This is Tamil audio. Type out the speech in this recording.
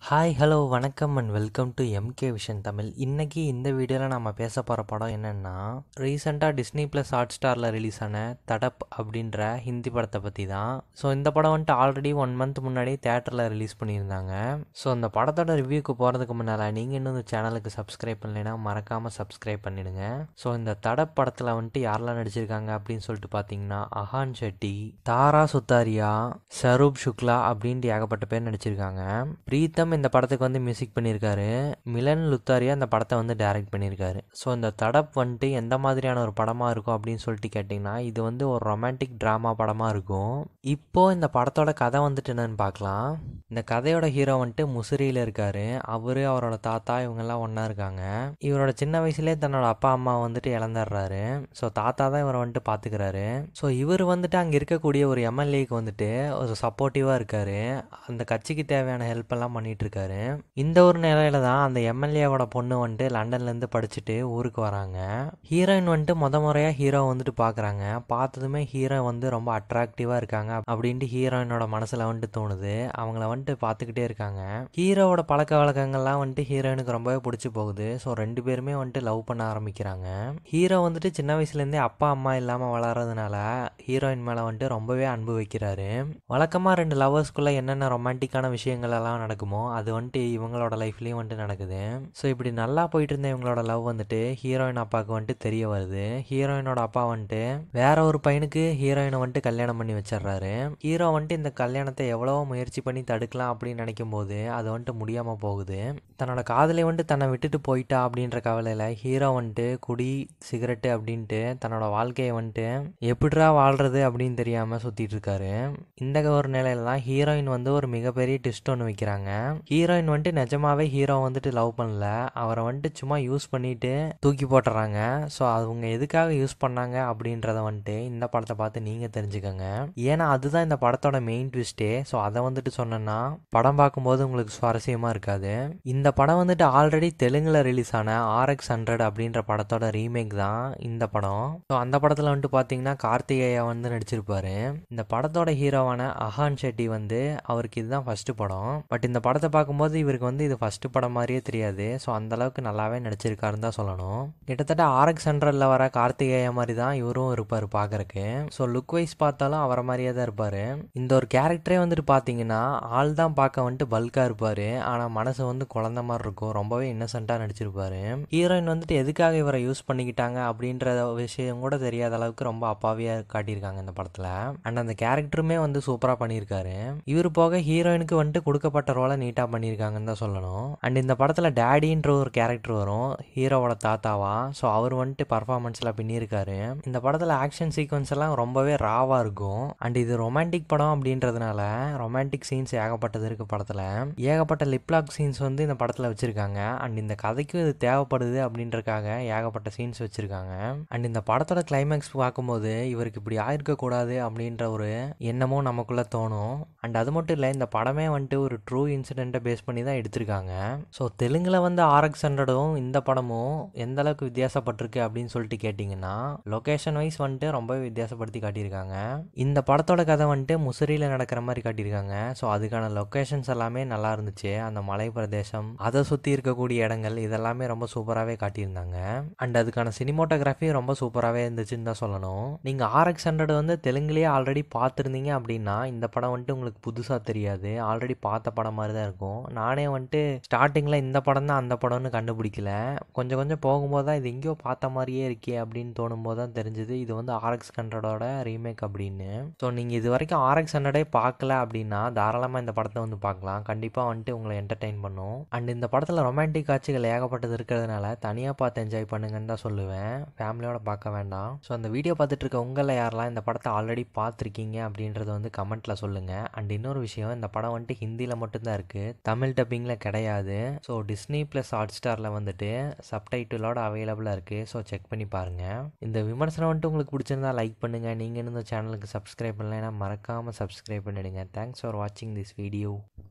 ஹாய் ஹலோ வணக்கம் and welcome to MK vision Tamil இன்னைக்கு இந்த வீடியோவில் நம்ம பேச போகிற படம் என்னென்னா ரீசெண்டாக டிஸ்னி ப்ளஸ் ஹாட் ஸ்டாரில் ரிலீஸ் ஆன தடப் அப்படின்ற ஹிந்தி படத்தை பற்றி தான் ஸோ இந்த படம் வந்துட்டு ஆல்ரெடி ஒன் மந்த் முன்னாடி தேட்டரில் ரிலீஸ் பண்ணியிருந்தாங்க ஸோ இந்த படத்தோட ரிவ்யூக்கு போகிறதுக்கு முன்னால் நீங்கள் இன்னும் இந்த சேனலுக்கு சப்ஸ்கிரைப் பண்ணலைன்னா மறக்காமல் சப்ஸ்கிரைப் பண்ணிடுங்க ஸோ இந்த தடப் படத்தில் வந்துட்டு யாரெல்லாம் நடிச்சிருக்காங்க அப்படின்னு சொல்லிட்டு பார்த்தீங்கன்னா அஹான் ஷெட்டி தாரா சுத்தாரியா சரூப் சுக்லா அப்படின்ட்டு ஏகப்பட்ட பேர் நடிச்சிருக்காங்க பிரீத்தம் இந்த படத்துக்கு வந்து மியூசிக் பண்ணியிருக்காரு மிலன் லுத்தாரியா இந்த படத்தை வந்து டைரக்ட் பண்ணியிருக்காரு ஸோ இந்த தடப் வந்துட்டு எந்த மாதிரியான ஒரு படமாக இருக்கும் அப்படின்னு சொல்லிட்டு கேட்டிங்கன்னா இது வந்து ஒரு ரொமான்டிக் ட்ராமா படமாக இருக்கும் இப்போ இந்த படத்தோட கதை வந்துட்டு என்னன்னு பார்க்கலாம் இந்த கதையோட ஹீரோ வந்துட்டு முசிறியில் இருக்காரு அவரு அவரோட தாத்தா இவங்கெல்லாம் ஒன்றா இருக்காங்க இவரோட சின்ன வயசுலேயே தன்னோட அப்பா அம்மா வந்துட்டு இழந்துடுறாரு ஸோ தாத்தா தான் இவரை வந்துட்டு பார்த்துக்கிறாரு ஸோ இவர் வந்துட்டு அங்கே இருக்கக்கூடிய ஒரு எம்எல்ஏக்கு வந்துட்டு ஒரு சப்போர்ட்டிவாக இருக்காரு அந்த கட்சிக்கு தேவையான ஹெல்ப் எல்லாம் பண்ணிட்டு இருக்காரு இந்த ஒரு நிலையில தான் அந்த எம்எல்ஏவோட பொண்ணு வந்துட்டு லண்டன்லேருந்து படிச்சுட்டு ஊருக்கு வராங்க ஹீரோயின் வந்துட்டு முத முறையாக ஹீரோ வந்துட்டு பார்க்குறாங்க பார்த்ததுமே ஹீரோ வந்து ரொம்ப அட்ராக்டிவாக இருக்காங்க அப்படின்ட்டு ஹீரோயினோட மனசில் வந்துட்டு தோணுது அவங்கள வந்துட்டு பார்த்துக்கிட்டே இருக்காங்க ஹீரோவோட பழக்க வழக்கங்கள்லாம் வந்துட்டு ஹீரோயினுக்கு ரொம்பவே பிடிச்சி போகுது ஸோ ரெண்டு பேருமே வந்துட்டு லவ் பண்ண ஆரம்பிக்கிறாங்க ஹீரோ வந்துட்டு சின்ன வயசுலேருந்தே அப்பா அம்மா இல்லாமல் வளர்றதுனால ஹீரோயின் மேலே வந்துட்டு ரொம்பவே அன்பு வைக்கிறாரு வழக்கமாக ரெண்டு லவர்ஸ்குள்ளே என்னென்ன ரொமான்டிக்கான விஷயங்கள் எல்லாம் நடக்குமோ அது வந்துட்டு இவங்களோட லைஃப்லேயும் வந்துட்டு நடக்குது ஸோ இப்படி நல்லா போயிட்டு இருந்த இவங்களோட லவ் வந்துட்டு ஹீரோயின் அப்பாவுக்கு வந்துட்டு தெரிய வருது ஹீரோயினோட அப்பா வந்துட்டு வேற ஒரு பையனுக்கு ஹீரோயினை வந்துட்டு கல்யாணம் பண்ணி வச்சிடுறாரு ஹீரோ வந்துட்டு இந்த கல்யாணத்தை எவ்வளவோ முயற்சி பண்ணி தடுக்கலாம் அப்படின்னு நினைக்கும் போது அது வந்துட்டு முடியாமல் போகுது தன்னோட காதலை வந்துட்டு தன்னை விட்டுட்டு போயிட்டா அப்படின்ற கவலையில் ஹீரோ வந்துட்டு குடி சிகரெட்டு அப்படின்ட்டு தன்னோட வாழ்க்கையை வந்துட்டு எப்படிரா வாழ்றது அப்படின்னு தெரியாமல் சுற்றிட்டு இருக்காரு இந்த ஒரு நிலையில தான் ஹீரோயின் வந்து ஒரு மிகப்பெரிய ட்விஸ்ட் ஒன்று வைக்கிறாங்க ஹீரோயின் வந்துட்டு நிஜமாவே ஹீரோ வந்துட்டு லவ் பண்ணல அவரை வந்துட்டு சும்மா யூஸ் பண்ணிட்டு தூக்கி போட்டுறாங்க ஸோ அவங்க எதுக்காக யூஸ் பண்ணாங்க அப்படின்றத வந்துட்டு இந்த படத்தை பார்த்து நீங்கள் தெரிஞ்சுக்கோங்க ஏன்னா அதுதான் இந்த படத்தோட மெயின் ட்விஸ்டே ஸோ அதை வந்துட்டு சொன்னேன்னா படம் பார்க்கும்போது உங்களுக்கு சுவாரஸ்யமாக இருக்காது இந்த படம் வந்துட்டு ஆல்ரெடி தெலுங்கில் ரிலீஸ் ஆன ஆர்எக்ஸ் ஹண்ட்ரட் அப்படின்ற படத்தோட ரீமேக் தான் இந்த படம் ஸோ அந்த படத்தில் வந்துட்டு பார்த்தீங்கன்னா கார்த்திகேயா வந்து நடிச்சிருப்பாரு இந்த படத்தோட ஹீரோவான அஹான் ஷெட்டி வந்து அவருக்கு இதுதான் ஃபர்ஸ்ட் படம் பட் இந்த படத்தை பார்க்கும்போது இவருக்கு வந்து இது ஃபர்ஸ்ட் படம் மாதிரியே தெரியாது ஸோ அந்த அளவுக்கு நல்லாவே நடிச்சிருக்காருன்னு தான் சொல்லணும் கிட்டத்தட்ட ஆர்எக்ஸ் ஹண்ட்ரட்ல வர கார்த்திகேயா மாதிரி தான் இவரும் இருப்பார் பார்க்கறக்கு ஸோ லுக் வைஸ் பார்த்தாலும் அவரை மாதிரியே தான் இருப்பார் இந்த ஒரு கேரக்டரே வந்துட்டு பார்த்தீங்கன்னா ஆள் தான் பார்க்க வந்துட்டு பல்காக இருப்பார் ஆனால் மனசு வந்து குழந்த மாதிரி இருக்கும் ரொம்பவே இன்னசென்ட்டாக நடிச்சிருப்பாரு ஹீரோயின் வந்துட்டு எதுக்காக இவரை யூஸ் பண்ணிக்கிட்டாங்க அப்படின்ற விஷயம் கூட தெரியாத அளவுக்கு ரொம்ப அப்பாவியாக காட்டியிருக்காங்க இந்த படத்தில் அண்ட் அந்த கேரக்டருமே வந்து சூப்பராக பண்ணியிருக்காரு இவர் போக ஹீரோயினுக்கு வந்துட்டு கொடுக்கப்பட்ட ரோலை நீட்டாக பண்ணியிருக்காங்கன்னு தான் சொல்லணும் அண்ட் இந்த படத்தில் டேடின்ற ஒரு கேரக்டர் வரும் ஹீரோவோட தாத்தாவா ஸோ அவர் வந்துட்டு பர்ஃபார்மன்ஸில் பின்னிருக்காரு இந்த படத்தில் ஆக்ஷன் சீக்வன்ஸ் எல்லாம் ரொம்பவே ராவாக இருக்கும் அண்ட் இது ரொமான்டிக் படம் அப்படின்றதுனால ரொமான்டிக் சீன்ஸ் ஏகப்பட்டது இருக்கு படத்தில் ஏகப்பட்ட லிப்லாக் சீன்ஸ் வந்து இந்த படத்தில் வச்சுருக்காங்க அண்ட் இந்த கதைக்கும் இது தேவைப்படுது அப்படின்றக்காக ஏகப்பட்ட சீன்ஸ் வச்சுருக்காங்க அண்ட் இந்த படத்தோட கிளைமேக்ஸ் பார்க்கும்போது இவருக்கு இப்படி ஆயிருக்க கூடாது அப்படின்ற ஒரு எண்ணமும் நமக்குள்ள தோணும் அண்ட் அது மட்டும் இல்லை இந்த படமே வந்துட்டு ஒரு ட்ரூ இன்சிடென்ட்டை பேஸ் பண்ணி தான் எடுத்திருக்காங்க ஸோ தெலுங்கில் வந்து ஆர்எக்ஸ் ஹண்ட்ரடும் இந்த படமும் எந்த அளவுக்கு வித்தியாசப்பட்டிருக்கு அப்படின்னு சொல்லிட்டு கேட்டிங்கன்னா லொக்கேஷன் வைஸ் வந்துட்டு ரொம்பவே வித்தியாசப்படுத்தி காட்டியிருக்காங்க இந்த படத்தோட கதை வந்துட்டு முசிறியில் நடக்கிற மாதிரி காட்டியிருக்காங்க ஸோ அதுக்கான லொக்கேஷன்ஸ் எல்லாமே நல்லா இருந்துச்சு அந்த மலை பிரதேசம் அதை சுற்றி இருக்கக்கூடிய இடங்கள் இதெல்லாமே ரொம்ப சூப்பராகவே காட்டியிருந்தாங்க அண்ட் அதுக்கான சினிமோட்டோகிராஃபி ரொம்ப சூப்பராகவே இருந்துச்சுன்னு தான் சொல்லணும் நீங்கள் ஆர்எக்ஸ் ஹண்ட்ரட் வந்து தெலுங்குலேயே ஆல்ரெடி பார்த்துருந்தீங்க அப்படின்னா இந்த படம் வந்துட்டு உங்களுக்கு புதுசாக தெரியாது ஆல்ரெடி பார்த்த படம் மாதிரி தான் இருக்கும் நானே வந்துட்டு ஸ்டார்டிங்கில் இந்த படம் தான் அந்த படம்னு கண்டுபிடிக்கல கொஞ்சம் கொஞ்சம் போகும்போது தான் இது எங்கேயோ பார்த்த மாதிரியே இருக்கே அப்படின்னு தோணும் போது தான் தெரிஞ்சது இது வந்து ஆர்எக்ஸ் ஹண்ட்ரடோட ரீமேக் அப்படின்னு ஸோ நீங்கள் இது வரைக்கும் ஆர்எக்ஸ் ஹண்ட்ரடே பார்க்கல அப்படின்னா தாராளமாக இந்த படத்தை வந்து பார்க்கலாம் கண்டிப்பாக வந்துட்டு உங்களை என்டர்டெயின் பண்ணும் அண்ட் இந்த படத்தில் ரொமான்டிக் காட்சிகள் ஏகப்பட்டது இருக்கிறதுனால தனியாக பார்த்து என்ஜாய் பண்ணுங்கன்னு தான் சொல்லுவேன் ஃபேமிலியோட பார்க்க வேண்டாம் ஸோ அந்த வீடியோ பார்த்துட்டு இருக்க உங்களில் யாரெல்லாம் இந்த படத்தை ஆல்ரெடி பார்த்துருக்கீங்க அப்படின்றத வந்து கமெண்ட்டில் சொல்லுங்கள் அண்ட் இன்னொரு விஷயம் இந்த படம் வந்துட்டு ஹிந்தியில் மட்டும்தான் இருக்குது தமிழ் டப்பிங்கில் கிடையாது ஸோ டிஸ்னி ப்ளஸ் ஹாட் ஸ்டாரில் வந்துட்டு சப்டைட்டிலோட அவைலபிளாக இருக்குது ஸோ செக் பண்ணி பாருங்கள் இந்த விமர்சனம் வந்துட்டு உங்களுக்கு பிடிச்சிருந்தா லைக் பண்ணுங்கள் நீங்கள் இந்த சேனலுக்கு சப்ஸ்கிரைப் பண்ணலைன்னா மறக்காமல் சப்ஸ்கிரைப் பண்ணிடுங்க தேங்க்ஸ் ஃபார் வாட்சிங் திஸ் வீடியோ